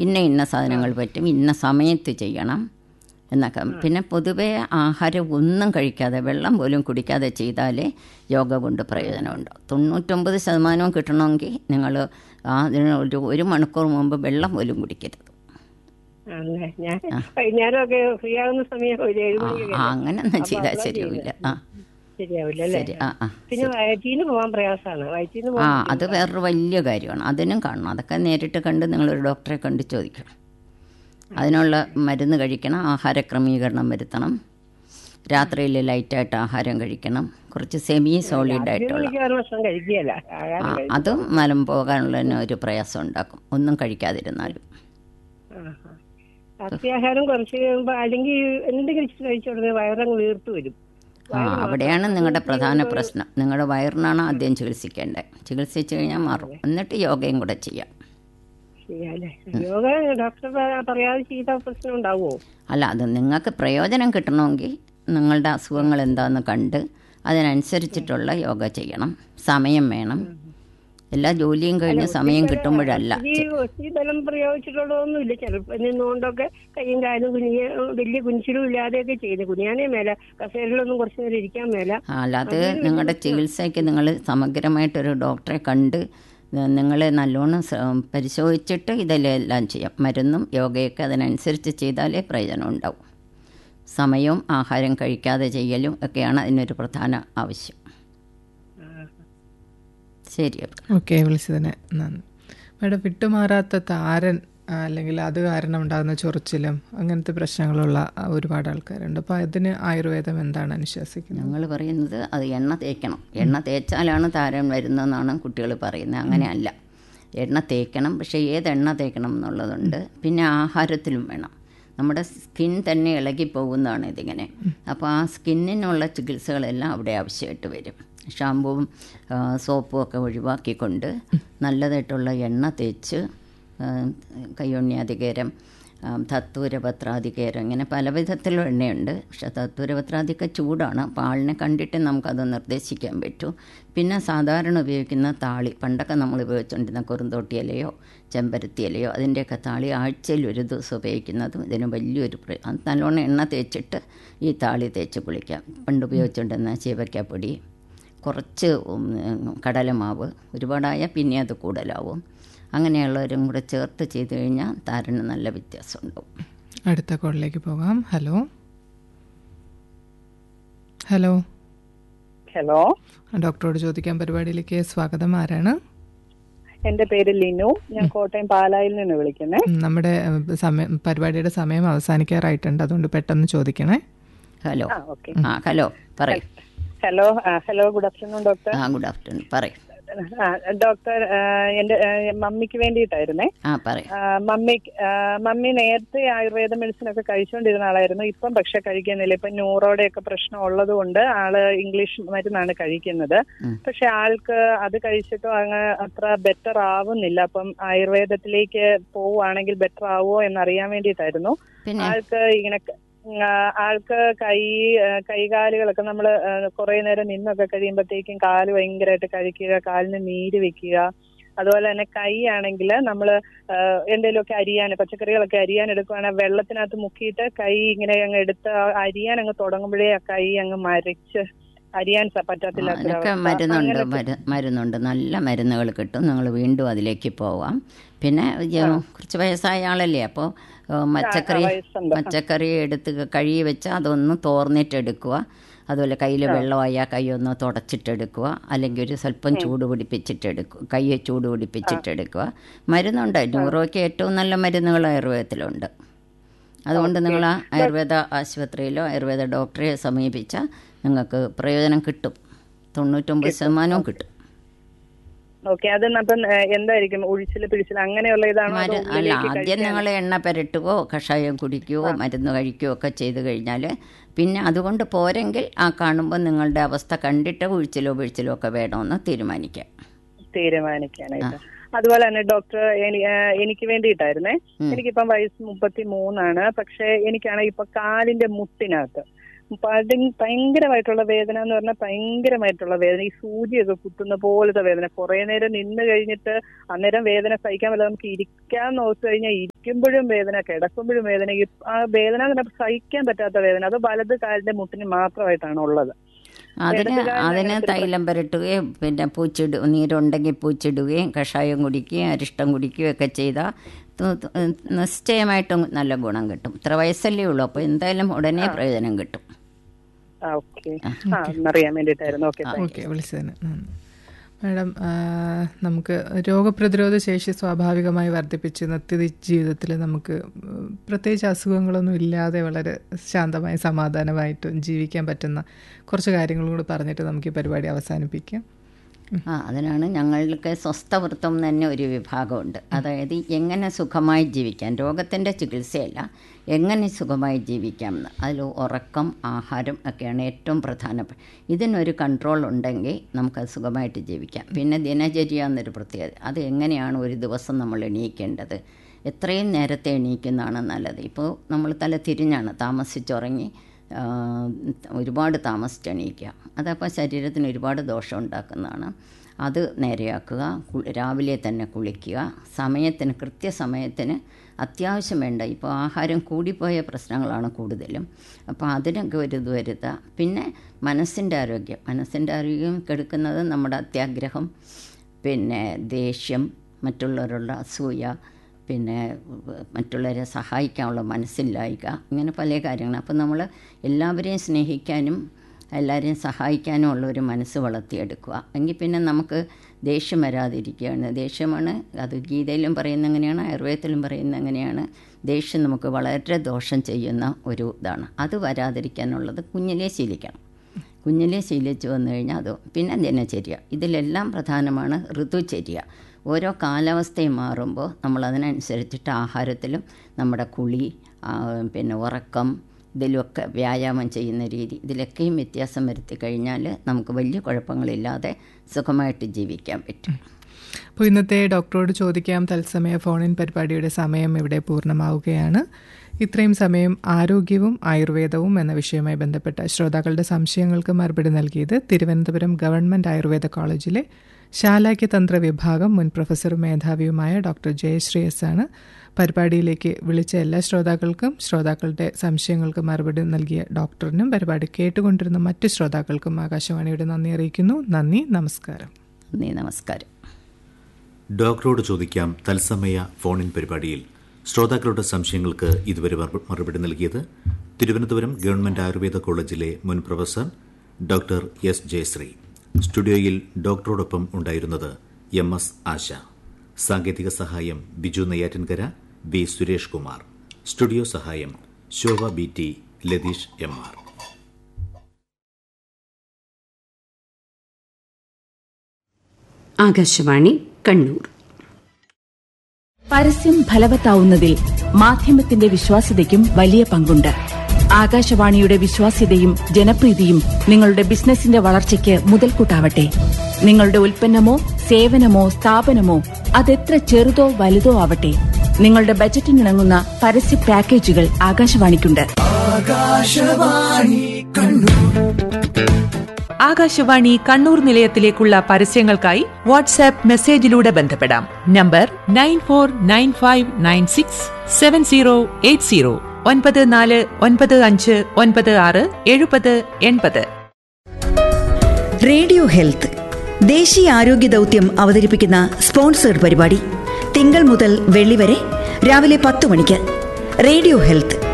ഇന്ന ഇന്ന സാധനങ്ങൾ പറ്റും ഇന്ന സമയത്ത് ചെയ്യണം എന്നൊക്കെ പിന്നെ പൊതുവേ ആഹാരം ഒന്നും കഴിക്കാതെ വെള്ളം പോലും കുടിക്കാതെ ചെയ്താലേ യോഗ കൊണ്ട് പ്രയോജനമുണ്ട് തൊണ്ണൂറ്റൊമ്പത് ശതമാനവും കിട്ടണമെങ്കിൽ നിങ്ങൾ അതിന് ഒരു ഒരു മണിക്കൂർ മുമ്പ് വെള്ളം പോലും കുടിക്കരുത് ആണല്ലേ ഞാൻ വൈകുന്നേരമൊക്കെ ഫ്രീ ആകുന്ന സമയം ഒരു ഏഴ് ആ മണിയൊക്കെ ആ, അങ്ങനെയൊന്നും ചെയ്താൽ ശരിയാവില്ല ആ ശരിയാവില്ല അല്ലേ ശരി ആ ആ പിന്നെ വയറ്റീന്ന് പോകാൻ പ്രയാസമാണ് വയറ്റീന്ന് ആ പോകാൻ അത് വേറൊരു വലിയ കാര്യമാണ് അതിനും കാണണം അതൊക്കെ നേരിട്ട് കണ്ട് നിങ്ങളൊരു ഡോക്ടറെ കണ്ട് ചോദിക്കണം അതിനുള്ള മരുന്ന് കഴിക്കണം ആഹാര ക്രമീകരണം വരുത്തണം രാത്രിയിൽ ലൈറ്റായിട്ട് ആഹാരം കഴിക്കണം കുറച്ച് സെമി സോളിഡ് ആയിട്ടുള്ള മിക്കവാറും ഭക്ഷണം കഴിക്കുകയല്ല ആഹാരം ആ കഴി- അതും മലം പോകാനുള്ള ഒരു പ്രയാസം ഉണ്ടാക്കും ഒന്നും കഴിക്കാതിരുന്നാലും ആ, ആ. അത്യാഹാരം കുറച്ച് കഴിയുമ്പോ അല്ലെങ്കിൽ എന്തെങ്കിലും ഇച്ചിരി കഴിച്ച ഉടനെ വയറങ്ങ് വീർത്ത് വരും ആ അവിടെയാണ് നിങ്ങളുടെ പ്രധാന പ്രശ്നം നിങ്ങളുടെ വയറിനാണ് ആദ്യം ചികിത്സിക്കേണ്ടത് ചികിത്സിച്ച് കഴിഞ്ഞാൽ മാറും എന്നിട്ട് യോഗയും കൂടെ ചെയ്യാം ശരിയല്ലേ യോഗ ഡോക്ടർ പ- പറയാതെ ചെയ്ത പ്രശ്നം ഉണ്ടാവുമോ അല്ല അത് നിങ്ങൾക്ക് പ്രയോജനം കിട്ടണമെങ്കിൽ നിങ്ങളുടെ അസുഖങ്ങൾ എന്താണെന്ന് കണ്ട് അതിനനുസരിച്ചിട്ടുള്ള യോഗ ചെയ്യണം സമയം വേണം എല്ലാ ജോലിയും കഴിഞ്ഞ് സമയം കിട്ടുമ്പോഴല്ല ഈ ഒത്തിരി ബലം പ്രയോഗിച്ചിട്ടുള്ളതൊന്നുമില്ല ചിലപ്പോൾ നിന്നുകൊണ്ടൊക്കെ കയ്യും കാലും കുനിയ വലിയ കുനിച്ചിലും ഇല്ലാതെയൊക്കെ ചെയ്ത് കുനിയാനേ മേല കസേരയിലൊന്നും കുറച്ച് നേരം ഇരിക്കാൻ മേല ആ, അല്ലാതെ നിങ്ങളുടെ ചികിത്സയ്ക്ക് നിങ്ങൾ സമഗ്രമായിട്ടൊരു ഡോക്ടറെ കണ്ട് ന- നിങ്ങളെ നല്ലോണം സ- പരിശോധിച്ചിട്ട് ഇതെല്ലാം ചെയ്യാം മരുന്നും യോഗയൊക്കെ അതിനനുസരിച്ച് ചെയ്താലേ പ്രയോജനം ഉണ്ടാവും സമയവും ആഹാരം കഴിക്കാതെ ചെയ്യലും ഒക്കെയാണ് അതിനൊരു പ്രധാന ആവശ്യം ശരി അപ്പോൾ ഓക്കെ വിളിച്ചതിന് നന്ദി മേഡം വിട്ടുമാറാത്ത താരൻ ആ, അല്ലെങ്കിൽ അത് കാരണം ഉണ്ടാകുന്ന ചൊറിച്ചിലും അങ്ങനത്തെ പ്രശ്നങ്ങളുള്ള ആ, ഒരുപാട് ആൾക്കാരുണ്ട് അപ്പോൾ അതിന് ആയുർവേദം എന്താണ് അനുശാസിക്കുന്നത് ഞങ്ങൾ പറയുന്നത് അത് എണ്ണ തേക്കണം എണ്ണ തേച്ചാലാണ് താരൻ വരുന്നതെന്നാണ് കുട്ടികൾ പറയുന്നത് അങ്ങനെയല്ല എണ്ണ തേക്കണം പക്ഷേ ഏത് എണ്ണ തേക്കണം എന്നുള്ളതുണ്ട് പിന്നെ ആഹാരത്തിലും വേണം നമ്മുടെ സ്കിൻ തന്നെ ഇളകി പോകുന്നതാണ് ഇതിങ്ങനെ അപ്പോൾ ആ സ്കിന്നിനുള്ള ചികിത്സകളെല്ലാം അവിടെ ആവശ്യമായിട്ട് വരും ഷാമ്പുവും ആ, സോപ്പും ഒക്കെ ഒഴിവാക്കിക്കൊണ്ട് നല്ലതായിട്ടുള്ള എണ്ണ തേച്ച് ആ, കയ്യൊണ്യാധികേരം ആ, തത്തൂരപത്രാധികേരം ഇങ്ങനെ പല വിധത്തിലുള്ള എണ്ണയുണ്ട് പക്ഷെ തത്തൂരപത്രാധിക ചൂടാണ് അപ്പോൾ ആളിനെ കണ്ടിട്ട് നമുക്കത് നിർദ്ദേശിക്കാൻ പറ്റും പിന്നെ സാധാരണ ഉപയോഗിക്കുന്ന താളി പണ്ടൊക്കെ നമ്മൾ ഉപയോഗിച്ചുകൊണ്ടിരുന്ന കുറുന്തോട്ടി ഇലയോ ചെമ്പരത്തി ഇലയോ അതിൻ്റെയൊക്കെ താളി ആഴ്ചയിൽ ഒരു ദിവസം ഉപയോഗിക്കുന്നതും ഇതിന് വലിയൊരു പ്ര- അത് നല്ലോണം എണ്ണ തേച്ചിട്ട് ഈ താളി തേച്ച് കുളിക്കാം പണ്ട് ഉപയോഗിച്ചുകൊണ്ടിരുന്ന ചീവയ്ക്കാപ്പൊടി കുറച്ച് ഉം, കടലമാവ് ഒരുപാടായാൽ പിന്നെ അത് കൂടുതലാവും അങ്ങനെയുള്ളവരും കൂടെ ചേർത്ത് ചെയ്ത് കഴിഞ്ഞാൽ താരന് നല്ല വ്യത്യാസം ഉണ്ടാവും അടുത്ത കോളിലേക്ക് പോകാം ഹലോ ഹലോ ഹലോ ഡോക്ടറോട് ചോദിക്കാൻ പരിപാടിയിലേക്ക് സ്വാഗതം ആരാണ് എന്റെ പേര് ലിനു ഞാൻ കോട്ടയം പാലായിൽ നിന്ന് വിളിക്കുന്നേ ഉം, നമ്മുടെ ഏഹ്, സമയം പരിപാടിയുടെ സമയം അവസാനിക്കാറായിട്ടുണ്ട് അതുകൊണ്ട് പെട്ടെന്ന് ചോദിക്കണേ ഹലോ ആ ഓക്കെ ആ ഹലോ പറയും ഹലോ ആ, ഹലോ ഗുഡ് ആഫ്റ്റർനൂൺ ഡോക്ടർ ആ ഗുഡ് ആഫ്റ്റർനൂൺ പറയും ആ, ഡോക്ടർ ആ, എന്റെ ആ, മമ്മിക്ക് വേണ്ടിയിട്ടായിരുന്നേ ആ പറയും ആ, മമ്മി ആ, മമ്മി നേരത്തെ ആയുർവേദ മെഡിസിൻ ഒക്കെ കഴിച്ചുകൊണ്ടിരുന്ന ആളായിരുന്നു ഇപ്പം പക്ഷെ കഴിക്കുന്നില്ല ഇപ്പൊ ന്യൂറോയുടെ ഒക്കെ പ്രശ്നം ഉള്ളത് കൊണ്ട് ആള് ഇംഗ്ലീഷ് മരുന്നാണ് കഴിക്കുന്നത് ഉം. പക്ഷെ ആൾക്ക് അത് കഴിച്ചിട്ടും അങ്ങ് അത്ര ബെറ്റർ ആവുന്നില്ല അപ്പം ആയുർവേദത്തിലേക്ക് പോവുകയാണെങ്കിൽ ബെറ്റർ ആവുമോ എന്നറിയാൻ വേണ്ടിയിട്ടായിരുന്നു പിന്നെ ആൾക്ക് ഇങ്ങനെ ക- ആ, ആൾക്ക് കൈ ആ, കൈകാലുകളൊക്കെ നമ്മൾ കുറെ നേരം നിന്നൊക്കെ കഴിയുമ്പോഴത്തേക്കും കാല് ഭയങ്കരമായിട്ട് കഴിക്കുക കാലിന് നീര് വെക്കുക അതുപോലെ തന്നെ കൈ ആണെങ്കിൽ നമ്മൾ എന്തെങ്കിലുമൊക്കെ അരിയാൻ പച്ചക്കറികളൊക്കെ അരിയാൻ എടുക്കുവാണെങ്കിൽ വെള്ളത്തിനകത്ത് മുക്കിയിട്ട് കൈ ഇങ്ങനെ അങ്ങ് എടുത്ത് ആ അരിയാൻ അങ്ങ് തുടങ്ങുമ്പോഴേ ആ കൈ അങ്ങ് മരിച്ച് അരിയാൻ സ- ആ, അതിനൊക്കെ പറ്റത്തില്ലാത്തൊരവസ്ഥ. മരുന്നുണ്ട് അങ്ങനത്തെ- മരു- മരുന്നുണ്ട് നല്ല മരുന്നുകൾ കിട്ടും നിങ്ങൾ വീണ്ടും അതിലേക്ക് പോവാം പിന്നെ ഈ കുറച്ച് വയസ്സായ ആളല്ലേ അപ്പോൾ പച്ചക്കറി വയസ്സുണ്ട്. പച്ചക്കറി എടുത്ത് കഴുകി വെച്ച് അതൊന്ന് തോർന്നിട്ടെടുക്കുക അതുപോലെ കയ്യിൽ വെള്ളമായാൽ കൈ ഒന്ന് തുടച്ചിട്ടെടുക്കുക അല്ലെങ്കിൽ ഒരു സ്വല്പം ചൂട് പിടിപ്പിച്ചിട്ടെടുക്കുക കൈ ചൂട് പിടിപ്പിച്ചിട്ടെടുക്കുക മരുന്നുണ്ട് ന്യൂറോയ്ക്ക് ഏറ്റവും നല്ല മരുന്നുകൾ ആയുർവേദത്തിലുണ്ട് അതുകൊണ്ട് നിങ്ങൾ ആ ആയുർവേദ ആശുപത്രിയിലോ ആയുർവേദ ഡോക്ടറെ സമീപിച്ചാൽ നിങ്ങൾക്ക് പ്രയോജനം കിട്ടും തൊണ്ണൂറ്റൊമ്പത് ശതമാനവും കിട്ടും ഓക്കെ അത് അപ്പം ഏ, എന്തായിരിക്കും ഒഴിച്ചില് പിടിച്ചില് അങ്ങനെയുള്ള ഇതാണോ അതോ മരു അല്ല ഉള്ളിലേക്ക് ആദ്യം കഴിക്കാൻ- നിങ്ങൾ എണ്ണ പുരട്ടുകയോ കഷായം കുടിക്കുകയോ മരുന്ന് കഴിക്കുകയോ ഒക്കെ ചെയ്ത് കഴിഞ്ഞാൽ പിന്നെ അതുകൊണ്ട് പോരെങ്കിൽ ആ കാണുമ്പോൾ നിങ്ങളുടെ അവസ്ഥ കണ്ടിട്ട് വീഴ്ചലോ വീഴ്ചലോ ഒക്കെ വേണമെന്ന് തീരുമാനിക്കാം തീരുമാനിക്കാനായിട്ട് അതുപോലെ തന്നെ ഡോക്ടർ എനി- ആ, എനിക്ക് വേണ്ടിയിട്ടായിരുന്നേ എനിക്കിപ്പം വയസ്സ് മുപ്പത്തി മൂന്നാണ് പക്ഷെ എനിക്കാണെങ്കിൽ ഇപ്പൊ കാലിന്റെ മുട്ടിനകത്ത് പടി- ഭയങ്കരമായിട്ടുള്ള വേദന എന്ന് പറഞ്ഞാൽ ഭയങ്കരമായിട്ടുള്ള വേദന ഈ സൂചിയൊക്കെ കുത്തുന്ന പോലത്തെ വേദന കുറെ നേരം നിന്ന് കഴിഞ്ഞിട്ട് അന്നേരം വേദന സഹിക്കാൻ പറ്റില്ല നമുക്ക് ഇരിക്കാൻ നോക്കി കഴിഞ്ഞാൽ ഇരിക്കുമ്പോഴും വേദന കിടക്കുമ്പോഴും വേദന ഈ ആ വേദന എന്ന് പറഞ്ഞാൽ സഹിക്കാൻ പറ്റാത്ത വേദന അത് വലത് കാലിന്റെ മുട്ടിന് മാത്രമായിട്ടാണ് ഉള്ളത് അതിന് ഇടതുകാലിന് അതിന് അങ്ങനത്തെ ഒരു തൈലം പുരട്ടുകയും പിന്നെ പൂച്ചിട നീരുണ്ടെങ്കിൽ പൂച്ചിടുകയും കഷായം കുടിക്കുകയും അരിഷ്ടം കുടിക്കുകയും ഒക്കെ ചെയ്താൽ തു- തു- നിശ്ചയമായിട്ടും നല്ല ഗുണം കിട്ടും ഇത്ര വയസ്സല്ലേ ഉള്ളൂ അപ്പോൾ എന്തായാലും ഉടനെ പ്രയോജനം കിട്ടും ആ ഓക്കെ ആ എന്നറിയാൻ വേണ്ടിയിട്ടായിരുന്നു ഓക്കെ ഓക്കെ വിളിച്ചതിന് നന്ദി മാഡം ആ, നമുക്ക് രോഗപ്രതിരോധ ശേഷി സ്വാഭാവികമായി വർദ്ധിപ്പിച്ച് നിത്യ ജീവിതത്തിൽ നമുക്ക് ഉം, പ്രത്യേകിച്ച് അസുഖങ്ങളൊന്നും ഇല്ലാതെ വളരെ ശാന്തമായി സമാധാനമായിട്ടും ജീവിക്കാൻ പറ്റുന്ന കുറച്ച് കാര്യങ്ങളും കൂടി പറഞ്ഞിട്ട് നമുക്ക് ഈ പരിപാടി അവസാനിപ്പിക്കാം ആ അതിനാണ് ഞങ്ങൾക്ക് സ്വസ്ഥവൃത്തം എന്ന് തന്നെ ഒരു വിഭാഗമുണ്ട് അതായത് എങ്ങനെ സുഖമായി ജീവിക്കാം രോഗത്തിൻ്റെ ചികിത്സയല്ല എങ്ങനെ സുഖമായി ജീവിക്കാം എന്ന് അതിൽ ഉറക്കം ആഹാരം ഒക്കെയാണ് ഏറ്റവും പ്രധാനപ്പെട്ട ഇതിനൊരു കൺട്രോൾ ഉണ്ടെങ്കിൽ നമുക്കത് സുഖമായിട്ട് ജീവിക്കാം പിന്നെ ദിനചര്യ എന്നൊരു പ്രത്യേകത അത് എങ്ങനെയാണ് ഒരു ദിവസം നമ്മൾ എണീക്കേണ്ടത് എത്രയും നേരത്തെ എണീക്കുന്നതാണ് നല്ലത് ഇപ്പോൾ നമ്മൾ തല തിരിഞ്ഞാണ് താമസിച്ചുറങ്ങി ആ, ഒരുപാട് താമസിച്ച് എണീക്കുക അതപ്പോൾ ശരീരത്തിന് ഒരുപാട് ദോഷം ഉണ്ടാക്കുന്നതാണ് അത് നേരെയാക്കുക കു- രാവിലെ തന്നെ കുളിക്കുക സമയത്തിന് കൃത്യസമയത്തിന് അത്യാവശ്യം വേണ്ട ഇപ്പോൾ ആഹാരം കൂടിപ്പോയ പ്രശ്നങ്ങളാണ് കൂടുതലും അപ്പോൾ അതിനൊക്കെ ഒരു ഇത് വരുത്തുക പിന്നെ മനസ്സിൻ്റെ ആരോഗ്യം മനസ്സിൻ്റെ ആരോഗ്യം കെടുക്കുന്നത് നമ്മുടെ അത്യാഗ്രഹം പിന്നെ ദേഷ്യം മറ്റുള്ളവരുള്ള അസൂയ പിന്നെ മറ്റുള്ളവരെ സഹായിക്കാനുള്ള മനസ്സില്ലായ്ക ഇങ്ങനെ പല കാര്യങ്ങൾ അപ്പോൾ നമ്മൾ എല്ലാവരെയും സ്നേഹിക്കാനും എല്ലാവരെയും സഹായിക്കാനും ഉള്ള ഒരു മനസ്സ് വളർത്തിയെടുക്കുക എങ്കിൽ പിന്നെ നമുക്ക് ദേഷ്യം വരാതിരിക്കുകയാണ് ദേഷ്യമാണ് അത് ഗീതയിലും പറയുന്ന എങ്ങനെയാണ് ആയുർവേദത്തിലും പറയുന്ന എങ്ങനെയാണ് ദേഷ്യം നമുക്ക് വളരെ ദോഷം ചെയ്യുന്ന ഒരു ഇതാണ് അത് വരാതിരിക്കാനുള്ളത് കുഞ്ഞിലേ ശീലിക്കണം കുഞ്ഞിലെ ശീലിച്ചു വന്നു കഴിഞ്ഞാൽ അത് പിന്നെ ദിനചര്യ ഇതിലെല്ലാം പ്രധാനമാണ് ഋതുചര്യ ഓരോ കാലാവസ്ഥയും മാറുമ്പോൾ നമ്മൾ അതിനനുസരിച്ചിട്ട് ആഹാരത്തിലും നമ്മുടെ കുളി ആ, പിന്നെ ഉറക്കം ഇതിലൊക്കെ വ്യായാമം ചെയ്യുന്ന രീതി ഇതിലൊക്കെയും വ്യത്യാസം വരുത്തി കഴിഞ്ഞാൽ നമുക്ക് വലിയ കുഴപ്പങ്ങളില്ലാതെ സുഖമായിട്ട് ജീവിക്കാൻ പറ്റും അപ്പോൾ ഇന്നത്തെ ഡോക്ടറോട് ചോദിക്കാം തത്സമയ ഫോണിൻ പരിപാടിയുടെ സമയം ഇവിടെ പൂർണ്ണമാവുകയാണ് ഇത്രയും സമയം ആരോഗ്യവും ആയുർവേദവും എന്ന വിഷയവുമായി ബന്ധപ്പെട്ട ശ്രോതാക്കളുടെ സംശയങ്ങൾക്ക് മറുപടി നൽകിയത് തിരുവനന്തപുരം ഗവൺമെൻറ് ആയുർവേദ കോളേജിലെ ശാലാക്യ തന്ത്ര വിഭാഗം മുൻ പ്രൊഫസറും മേധാവിയുമായ ഡോക്ടർ ജയശ്രീ എസ് ആണ് പരിപാടിയിലേക്ക് വിളിച്ച എല്ലാ ശ്രോതാക്കൾക്കും ശ്രോതാക്കളുടെ സംശയങ്ങൾക്ക് മറുപടി നൽകിയ ഡോക്ടറിനും പരിപാടി കേട്ടുകൊണ്ടിരുന്ന മറ്റ് ശ്രോതാക്കൾക്കും ആകാശവാണിയുടെ നന്ദി അറിയിക്കുന്നു നന്ദി നമസ്കാരം നന്ദി നമസ്കാരം ഡോക്ടറോട് ചോദിക്കാം തത്സമയ ഫോണിൻ പരിപാടിയിൽ ശ്രോതാക്കളുടെ സംശയങ്ങൾക്ക് ഇതുവരെ മറുപ- മറുപടി നൽകിയത് തിരുവനന്തപുരം ഗവൺമെന്റ് ആയുർവേദ കോളേജിലെ മുൻ പ്രൊഫസർ ഡോക്ടർ എസ് ജയശ്രീ സ്റ്റുഡിയോയിൽ ഡോക്ടറോടൊപ്പം ഉണ്ടായിരുന്നത് എം എസ് ആശ സാങ്കേതിക സഹായം ബിജു നെയ്യാറ്റിൻകര ബി സുരേഷ് കുമാർ സ്റ്റുഡിയോ സഹായം Shobha B T Latheesh M R Akashvani Kannur പരസ്യം ഫലവത്താവുന്നതിൽ മാധ്യമത്തിന്റെ വിശ്വാസ്യതയ്ക്കും വലിയ പങ്കുണ്ട് ആകാശവാണിയുടെ വിശ്വാസ്യതയും ജനപ്രീതിയും നിങ്ങളുടെ ബിസിനസിന്റെ വളർച്ചയ്ക്ക് മുതൽക്കൂട്ടാവട്ടെ നിങ്ങളുടെ ഉൽപ്പന്നമോ സേവനമോ സ്ഥാപനമോ അതെത്ര ചെറുതോ വലുതോ ആവട്ടെ നിങ്ങളുടെ ബജറ്റിനിണങ്ങുന്ന പരസ്യ പാക്കേജുകൾ ആകാശവാണിക്കുണ്ട് ആകാശവാണി കണ്ണൂർ നിലയത്തിലേക്കുള്ള പരസ്യങ്ങൾക്കായി വാട്സാപ്പ് മെസ്സേജിലൂടെ ബന്ധപ്പെടാം number nine four nine five nine six seven zero eight zero ഒൻപത് നാല് ഒൻപത് അഞ്ച് ഒൻപത് ആറ് എഴുപത് എൺപത് റേഡിയോ ഹെൽത്ത് ദേശീയ ആരോഗ്യ ദൗത്യം അവതരിപ്പിക്കുന്ന സ്പോൺസേഡ് പരിപാടി തിങ്കൾ മുതൽ വെള്ളി വരെ രാവിലെ പത്ത് മണിക്ക് റേഡിയോ ഹെൽത്ത്